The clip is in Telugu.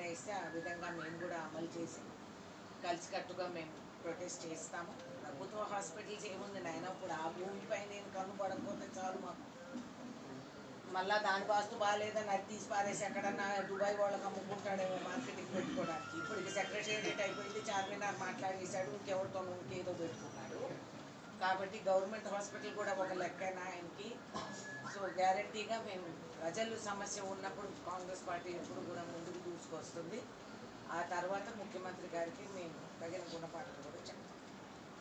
నిర్ణయిస్తే ఆ విధంగా మేము కూడా అమలు చేసి కలిసికట్టుగా మేము ప్రొటెస్ట్ చేస్తాము ప్రభుత్వ హాస్పిటల్స్ ఏముంది నాయన ఇప్పుడు ఆ భూమిపై నేను కన్ను పడకపోతే చాలు మాకు మళ్ళా దాని వాస్తు బాగాలేదని అది తీసి పారేసి ఎక్కడన్నా దుబాయ్ వాళ్ళకి అమ్ముకుంటాడేమో మార్కెటింగ్ పెట్టుకోవడానికి ఇప్పుడు సెక్రటేరియట్ అయిపోయింది చార్మినార్ మాట్లాడేశాడు ఇంకెవరితో ఇంకేదో పెట్టుకున్నాడు కాబట్టి గవర్నమెంట్ హాస్పిటల్ కూడా ఒక లెక్కన ఆయనకి సో గ్యారంటీగా మేము ప్రజలు సమస్య ఉన్నప్పుడు కాంగ్రెస్ పార్టీ ఎప్పుడు కూడా ముందుకు దూసుకొస్తుంది ఆ తర్వాత ముఖ్యమంత్రి గారికి మేము తగిన గుణపాఠం కూడా చెప్తాం